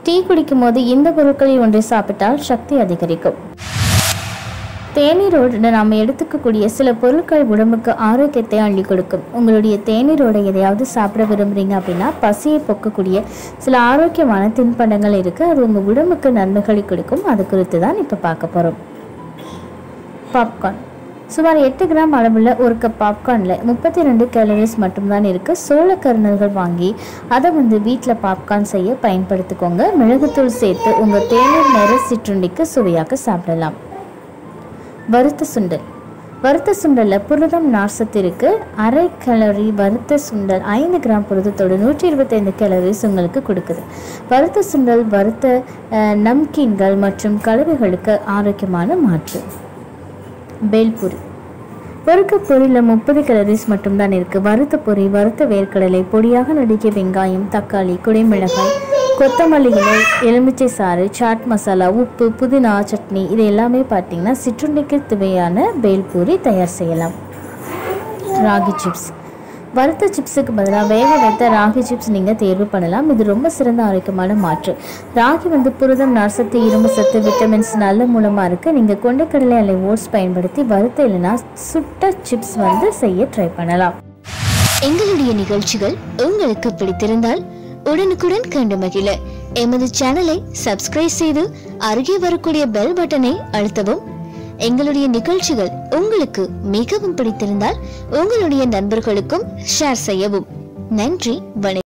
tea குடிக்கும் போது இந்த பொருட்களை ஒன்றை சாப்பிட்டால் சக்தி அதிகரிக்கும் தேநீரோடு நாம் எடுத்துக்கக்கூடிய சில பொருட்கள் உடம்புக்கு ஆரோக்கியத்தை அள்ளி கொடுக்கும் உங்களுடைய தேநீரோட எதையாவது சாப்பிட விரும்புறீங்க அப்படின்னா பசியை போக்கக்கூடிய சில ஆரோக்கியமான தின்பண்டங்கள் இருக்குது அது உங்கள் உடம்புக்கு நன்மைகளை கொடுக்கும் அது குறித்து தான் இப்போ பார்க்க போகிறோம் பாப்கார்ன் சுமார் எட்டு கிராம் அளவுள்ள ஒரு கப் பாப்கார்னில் முப்பத்தி ரெண்டு கேலரிஸ் மட்டும்தான் இருக்குது சோள கருணல்கள் வாங்கி அதை வந்து வீட்டில் பாப்கார்ன் செய்ய பயன்படுத்திக்கோங்க மிளகுத்தூள் சேர்த்து உங்கள் தேநீர் நிற சிற்றுண்டிக்கு சுவையாக சாப்பிடலாம் வறுத்த சுண்டல் வறுத்த சுண்டலில் புரதம் நார்சத்து இருக்கு அரை கலோரி வறுத்த சுண்டல் ஐந்து கிராம் புரதத்தோடு நூற்றி இருபத்தைந்து கேலரிஸ் உங்களுக்கு கொடுக்குது வறுத்த சுண்டல் வறுத்த அஹ், நம்கீன்கள் மற்றும் கலவைகளுக்கு ஆரோக்கியமான மாற்று பேல்பூரி ஒரு கப் பொரியில் முப்பது கலரிஸ் மட்டும்தான் இருக்குது வறுத்த பொரி வறுத்த வேர்க்கடலை பொடியாக நறுக்கிய வெங்காயம் தக்காளி குடைமிளகாய் கொத்தமல்லி இலை எலுமிச்சை சாறு சாட் மசாலா உப்பு புதினா சட்னி இது எல்லாமே பார்த்தீங்கன்னா சிற்றுண்டிக்கு தேவையான பேல்பூரி தயார் செய்யலாம் ராகி சிப்ஸ் வறுத்த சிப்ஸுக்கு பதிலாக வேக வைத்த ராகி சிப்ஸ் நீங்கள் தேர்வு பண்ணலாம் இது ரொம்ப சிறந்த ஆரோக்கியமான மாற்று ராகி வந்து புரதம் நார்சத்து இரும்பு சத்து விட்டமின்ஸ் நல்ல மூலமாக இருக்குது நீங்கள் கொண்டைக்கடலை அல்லை ஓட்ஸ் பயன்படுத்தி வறுத்த இல்லைன்னா சுட்ட சிப்ஸ் வந்து செய்ய ட்ரை பண்ணலாம் எங்களுடைய நிகழ்ச்சிகள் உங்களுக்கு பிடித்திருந்தால் உடனுக்குடன் கண்டு மகிழ எமது சேனலை சப்ஸ்கிரைப் செய்து அருகே வரக்கூடிய பெல் பட்டனை அழுத்தவும் எங்களுடைய நிகழ்ச்சிகள் உங்களுக்கு மிகவும் பிடித்திருந்தால் உங்களுடைய நண்பர்களுக்கும் ஷேர் செய்யவும் நன்றி வணக்கம்